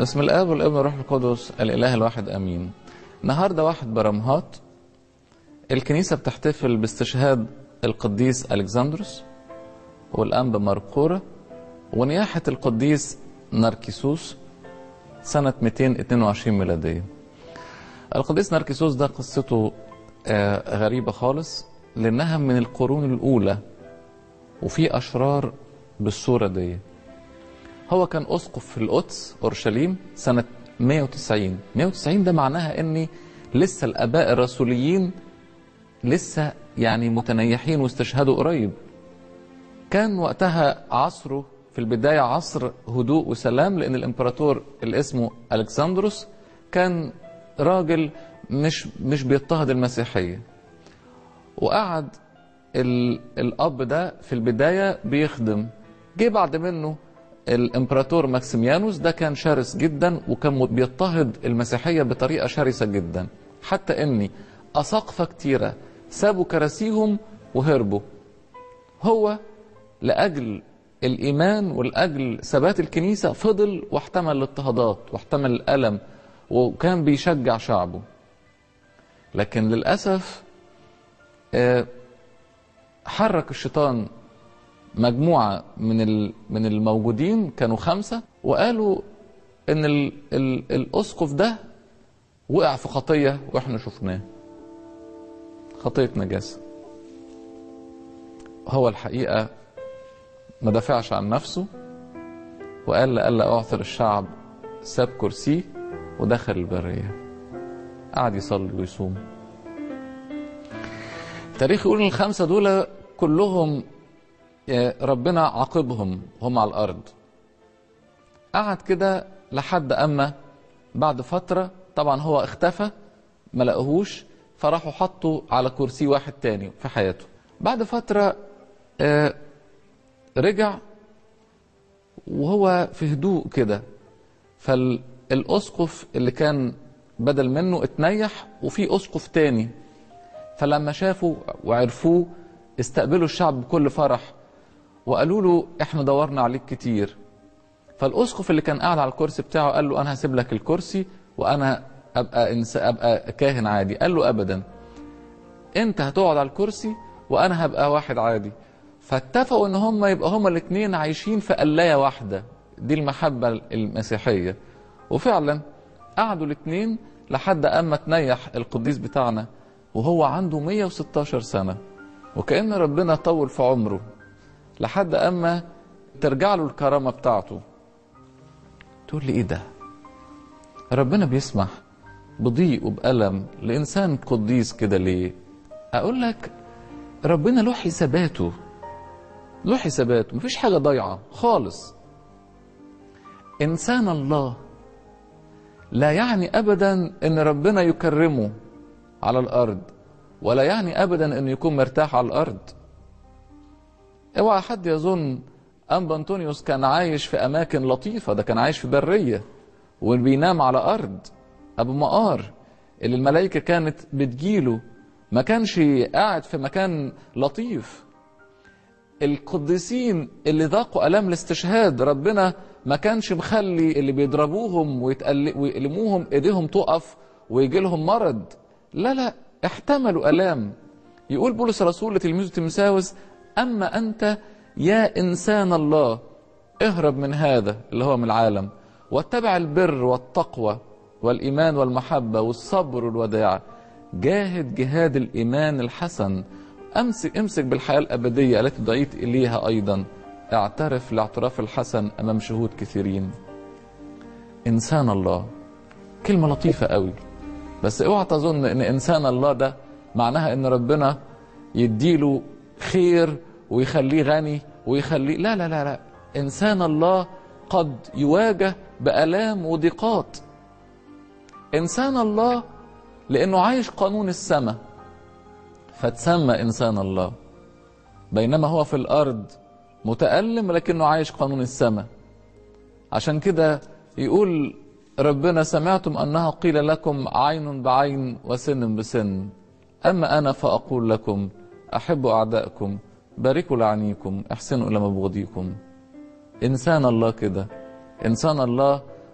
بسم الاب والابن والروح القدس الاله الواحد امين النهارده واحد برمهات الكنيسه بتحتفل باستشهاد القديس الكسندروس والانبا مرقوره ونياحه القديس ناركيسوس سنه 222 ميلاديه القديس ناركيسوس ده قصته آه، غريبه خالص لانها من القرون الاولى وفي اشرار بالصوره دي هو كان اسقف في القدس اورشليم سنه 190 190 ده معناها ان لسه الاباء الرسوليين لسه يعني متنيحين واستشهدوا قريب كان وقتها عصره في البدايه عصر هدوء وسلام لان الامبراطور اللي اسمه الكسندروس كان راجل مش مش بيضطهد المسيحيه وقعد ال- الاب ده في البدايه بيخدم جه بعد منه الامبراطور ماكسيميانوس ده كان شرس جدا وكان بيضطهد المسيحيه بطريقه شرسه جدا حتى اني اساقفه كتيره سابوا كراسيهم وهربوا هو لاجل الايمان ولاجل ثبات الكنيسه فضل واحتمل الاضطهادات واحتمل الالم وكان بيشجع شعبه لكن للاسف آه، حرك الشيطان مجموعة من ال- من الموجودين كانوا خمسة وقالوا إن ال ال الأسقف ده وقع في خطية وإحنا شفناه خطية نجاسة هو الحقيقة ما دافعش عن نفسه وقال لألا أعثر الشعب ساب كرسيه ودخل البرية قعد يصلي ويصوم التاريخ يقول ان الخمسه دول كلهم آه، ربنا عاقبهم هم على الارض قعد كده لحد اما بعد فتره طبعا هو اختفى ما لقوهوش فراحوا حطوا على كرسي واحد تاني في حياته بعد فتره آه، رجع وهو في هدوء كده فالاسقف اللي كان بدل منه اتنيح وفي اسقف تاني فلما شافوا وعرفوه استقبلوا الشعب بكل فرح وقالوا له احنا دورنا عليك كتير فالاسقف اللي كان قاعد على الكرسي بتاعه قال له انا هسيب لك الكرسي وانا ابقى إنس ابقى كاهن عادي قال له ابدا انت هتقعد على الكرسي وانا هبقى واحد عادي فاتفقوا ان هم يبقى هما الاثنين عايشين في قلايه واحده دي المحبه المسيحيه وفعلا قعدوا الاثنين لحد اما تنيح القديس بتاعنا وهو عنده 116 سنه وكأن ربنا طول في عمره لحد اما ترجع له الكرامه بتاعته تقول لي ايه ده ربنا بيسمح بضيق وبألم لإنسان قديس كده ليه أقول لك ربنا له حساباته له حساباته مفيش حاجة ضايعة خالص إنسان الله لا يعني أبدا إن ربنا يكرمه على الأرض ولا يعني أبدا إنه يكون مرتاح على الأرض اوعى حد يظن أنبا أنطونيوس كان عايش في أماكن لطيفة ده كان عايش في برية وبينام على أرض أبو مقار اللي الملائكة كانت بتجيله ما كانش قاعد في مكان لطيف القديسين اللي ذاقوا ألام الاستشهاد ربنا ما كانش مخلي اللي بيضربوهم ويتقل- ويألموهم ايديهم تقف ويجي لهم مرض لا لا احتملوا ألام يقول بولس الرسول لتلميذه تيمساوس أما أنت يا إنسان الله اهرب من هذا اللي هو من العالم واتبع البر والتقوى والإيمان والمحبة والصبر والوداع جاهد جهاد الإيمان الحسن أمسك امسك بالحياة الأبدية التي دعيت إليها أيضا اعترف الاعتراف الحسن أمام شهود كثيرين إنسان الله كلمة لطيفة قوي بس اوعى تظن ان انسان الله ده معناها ان ربنا يديله خير ويخليه غني ويخليه لا لا لا لا انسان الله قد يواجه بالام وضيقات انسان الله لانه عايش قانون السماء فتسمى انسان الله بينما هو في الارض متالم لكنه عايش قانون السماء عشان كده يقول ربنا سمعتم انها قيل لكم عين بعين وسن بسن اما انا فاقول لكم احبوا اعدائكم باركوا لعنيكم احسنوا الى مبغضيكم انسان الله كده انسان الله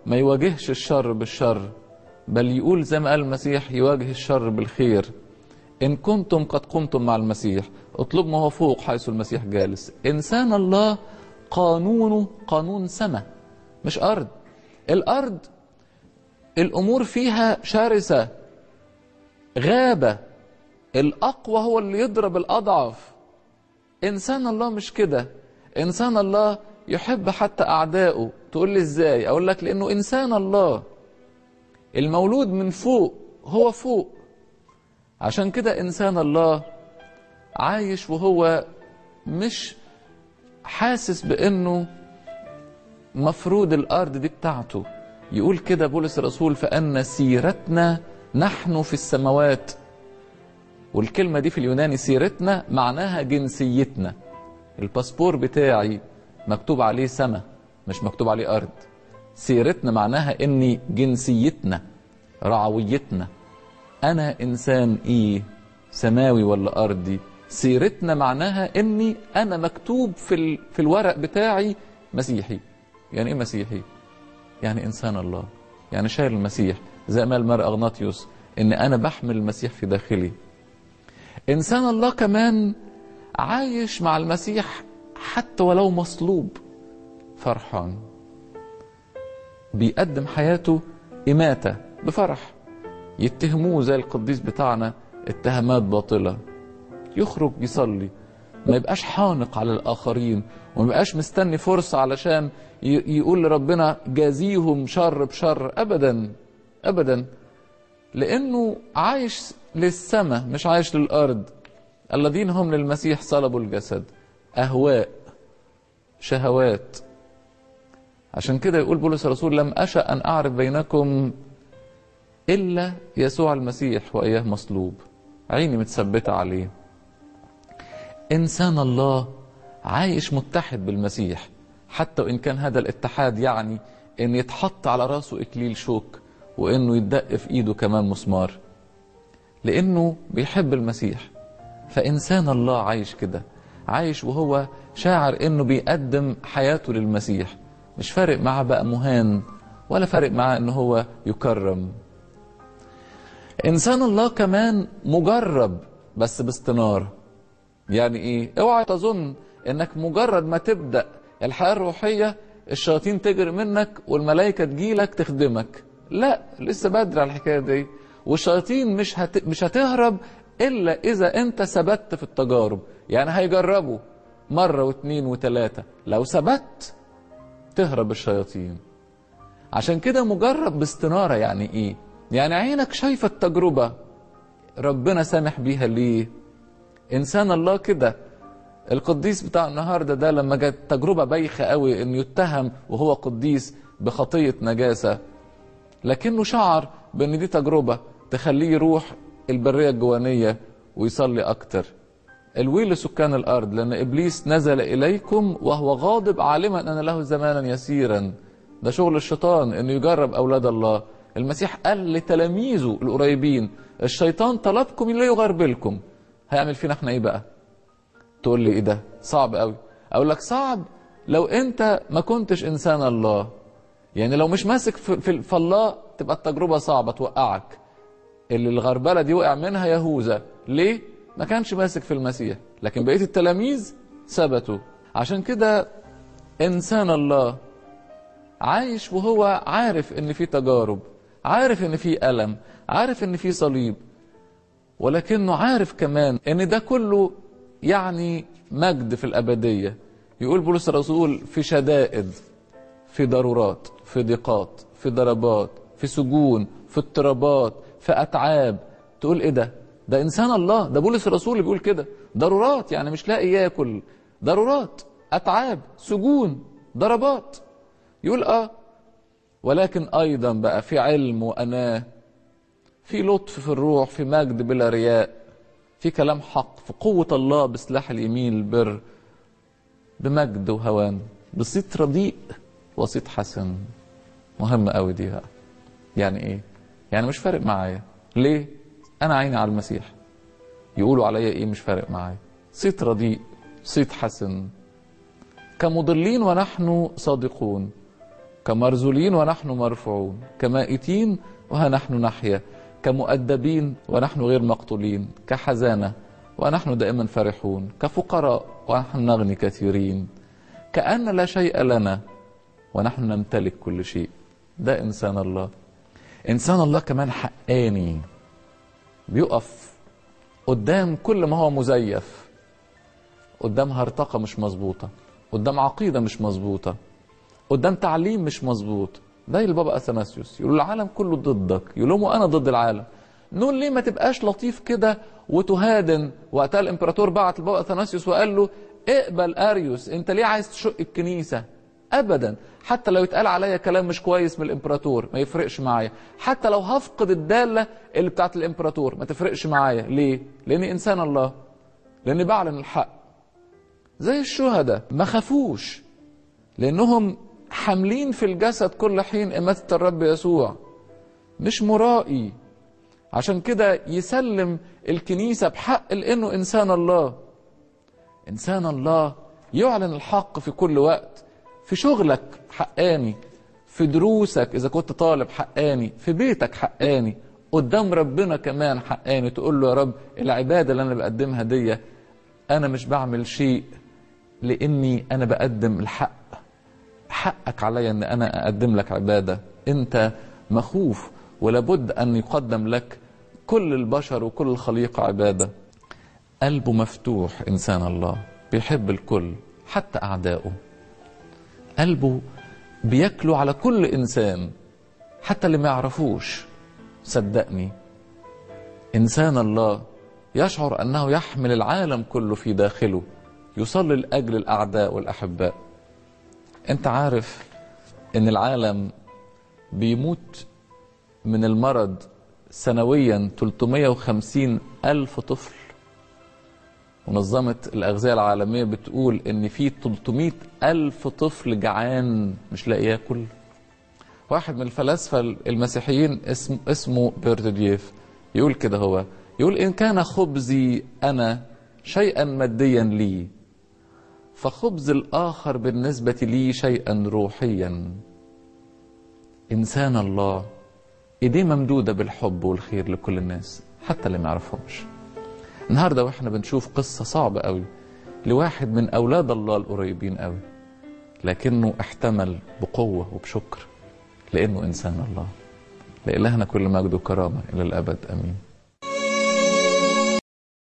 ما يواجهش الشر بالشر بل يقول زي ما قال المسيح يواجه الشر بالخير إن كنتم قد قمتم مع المسيح اطلب ما هو فوق حيث المسيح جالس إنسان الله قانونه قانون سماء مش أرض الأرض الأمور فيها شرسة غابة الأقوى هو اللي يضرب الأضعف إنسان الله مش كده إنسان الله يحب حتى أعدائه تقول لي إزاي أقول لك لأنه إنسان الله المولود من فوق هو فوق عشان كده إنسان الله عايش وهو مش حاسس بأنه مفروض الأرض دي بتاعته يقول كده بولس الرسول فأن سيرتنا نحن في السماوات والكلمة دي في اليوناني سيرتنا معناها جنسيتنا الباسبور بتاعي مكتوب عليه سما مش مكتوب عليه أرض سيرتنا معناها إني جنسيتنا رعويتنا أنا إنسان إيه سماوي ولا أرضي سيرتنا معناها إني أنا مكتوب في, ال... في الورق بتاعي مسيحي يعني إيه مسيحي يعني إنسان الله يعني شايل المسيح زي ما المرء أغناطيوس إن أنا بحمل المسيح في داخلي إنسان الله كمان عايش مع المسيح حتى ولو مصلوب فرحان بيقدم حياته إماتة بفرح يتهموه زي القديس بتاعنا اتهامات باطلة يخرج يصلي ما يبقاش حانق على الآخرين وما يبقاش مستني فرصة علشان يقول لربنا جازيهم شر بشر أبدا أبدا لأنه عايش للسماء مش عايش للأرض الذين هم للمسيح صلبوا الجسد أهواء شهوات عشان كده يقول بولس الرسول لم أشأ أن أعرف بينكم إلا يسوع المسيح وإياه مصلوب عيني متثبتة عليه إنسان الله عايش متحد بالمسيح حتى وإن كان هذا الاتحاد يعني إن يتحط على راسه إكليل شوك وإنه يدق في إيده كمان مسمار لأنه بيحب المسيح فإنسان الله عايش كده عايش وهو شاعر إنه بيقدم حياته للمسيح مش فارق معاه بقى مهان ولا فارق معاه إنه هو يكرم إنسان الله كمان مجرب بس باستنارة يعني إيه؟ اوعى تظن إنك مجرد ما تبدأ الحياة الروحية الشياطين تجري منك والملائكة تجيلك تخدمك لا لسه بدري على الحكاية دي والشياطين مش هت... مش هتهرب إلا إذا أنت ثبت في التجارب يعني هيجربوا مرة واثنين وثلاثة لو ثبت تهرب الشياطين عشان كده مجرب باستنارة يعني إيه يعني عينك شايفة التجربة ربنا سامح بيها ليه إنسان الله كده القديس بتاع النهاردة ده لما جت تجربة بايخة قوي إنه يتهم وهو قديس بخطية نجاسة لكنه شعر بأن دي تجربة تخليه يروح البرية الجوانية ويصلي أكتر الويل لسكان الأرض لأن إبليس نزل إليكم وهو غاضب عالما أن له زمانا يسيرا ده شغل الشيطان أنه يجرب أولاد الله المسيح قال لتلاميذه القريبين الشيطان طلبكم لا يغربلكم هيعمل فينا احنا ايه بقى تقول لي ايه ده صعب قوي اقول لك صعب لو انت ما كنتش انسان الله يعني لو مش ماسك في, في, في الله تبقى التجربه صعبه توقعك اللي الغربله دي وقع منها يهوذا ليه ما كانش ماسك في المسيح لكن بقيه التلاميذ ثبتوا عشان كده انسان الله عايش وهو عارف ان في تجارب عارف ان في الم عارف ان في صليب ولكنه عارف كمان ان ده كله يعني مجد في الابديه يقول بولس الرسول في شدائد في ضرورات في ضيقات في ضربات في سجون في اضطرابات في اتعاب تقول ايه ده ده انسان الله ده بولس الرسول اللي بيقول كده ضرورات يعني مش لاقي ياكل ضرورات اتعاب سجون ضربات يقول اه ولكن ايضا بقى في علم واناه في لطف في الروح في مجد بلا رياء في كلام حق في قوة الله بسلاح اليمين البر بمجد وهوان بصيت رديء وصيت حسن مهم قوي دي بقى يعني ايه يعني مش فارق معايا ليه انا عيني على المسيح يقولوا عليا ايه مش فارق معايا صيت رديء صيت حسن كمضلين ونحن صادقون كمرذولين ونحن مرفوعون كمائتين وها نحن نحيا كمؤدبين ونحن غير مقتولين كحزانة ونحن دائما فرحون كفقراء ونحن نغني كثيرين كأن لا شيء لنا ونحن نمتلك كل شيء ده إنسان الله إنسان الله كمان حقاني بيقف قدام كل ما هو مزيف قدام هرطقة مش مظبوطة قدام عقيدة مش مظبوطة قدام تعليم مش مظبوط ده البابا اثناسيوس يقول العالم كله ضدك يقول لهم انا ضد العالم نقول ليه ما تبقاش لطيف كده وتهادن وقتها الامبراطور بعت البابا اثناسيوس وقال له اقبل اريوس انت ليه عايز تشق الكنيسه ابدا حتى لو يتقال عليا كلام مش كويس من الامبراطور ما يفرقش معايا حتى لو هفقد الداله اللي بتاعت الامبراطور ما تفرقش معايا ليه لاني انسان الله لاني بعلن الحق زي الشهداء ما خافوش لانهم حاملين في الجسد كل حين إماتة الرب يسوع مش مرائي عشان كده يسلم الكنيسة بحق لأنه إنسان الله إنسان الله يعلن الحق في كل وقت في شغلك حقاني في دروسك إذا كنت طالب حقاني في بيتك حقاني قدام ربنا كمان حقاني تقول له يا رب العبادة اللي أنا بقدمها دي أنا مش بعمل شيء لأني أنا بقدم الحق حقك علي ان انا اقدم لك عباده انت مخوف ولابد ان يقدم لك كل البشر وكل الخليقه عباده قلبه مفتوح انسان الله بيحب الكل حتى اعدائه قلبه بياكله على كل انسان حتى اللي ما يعرفوش صدقني انسان الله يشعر انه يحمل العالم كله في داخله يصلي لاجل الاعداء والاحباء انت عارف ان العالم بيموت من المرض سنويا 350 ألف طفل منظمة الأغذية العالمية بتقول إن في 300 ألف طفل جعان مش لاقي ياكل واحد من الفلاسفة المسيحيين اسمه, اسمه بيردييف يقول كده هو يقول إن كان خبزي أنا شيئا ماديا لي فخبز الآخر بالنسبة لي شيئا روحيا إنسان الله إيديه ممدودة بالحب والخير لكل الناس حتى اللي ما يعرفهمش النهاردة وإحنا بنشوف قصة صعبة قوي لواحد من أولاد الله القريبين قوي لكنه احتمل بقوة وبشكر لأنه إنسان الله لإلهنا كل مجد وكرامة إلى الأبد أمين